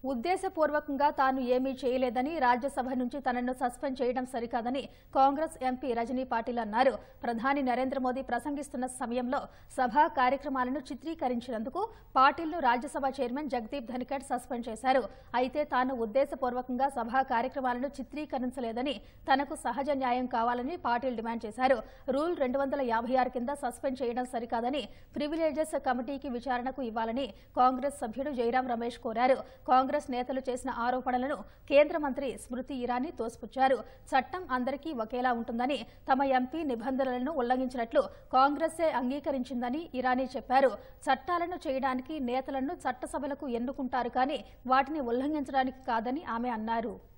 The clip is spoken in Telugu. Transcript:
ఉద్దేశపూర్వకంగా తాను ఏమీ చేయలేదని రాజ్యసభ నుంచి తనను సస్పెండ్ చేయడం సరికాదని కాంగ్రెస్ ఎంపీ రజనీ పాటిల్ అన్నారు ప్రధాని నరేంద్ర మోదీ ప్రసంగిస్తున్న సమయంలో సభా కార్యక్రమాలను చిత్రీకరించినందుకు పాటిల్ను రాజ్యసభ చైర్మన్ జగదీప్ ధనికడ్ సస్పెండ్ చేశారు అయితే తాను ఉద్దేశపూర్వకంగా సభా కార్యక్రమాలను చిత్రీకరించలేదని తనకు సహజ న్యాయం కావాలని పాటిల్ డిమాండ్ చేశారు రూల్ రెండు వందల యాభై ఆరు కింద సస్పెండ్ చేయడం సరికాదని ప్రివిలేజెస్ కమిటీకి విచారణకు ఇవ్వాలని కాంగ్రెస్ సభ్యుడు జైరాం రమేష్ కోరారు కాంగ్రెస్ నేతలు చేసిన ఆరోపణలను కేంద్ర మంత్రి స్మృతి ఇరానీ తోసిపుచ్చారు చట్టం అందరికీ ఒకేలా ఉంటుందని తమ ఎంపీ నిబంధనలను ఉల్లంఘించినట్లు కాంగ్రెసే అంగీకరించిందని ఇరానీ చెప్పారు చట్టాలను చేయడానికి నేతలను చట్టసభలకు ఎన్నుకుంటారు కానీ వాటిని ఉల్లంఘించడానికి కాదని ఆమె అన్నారు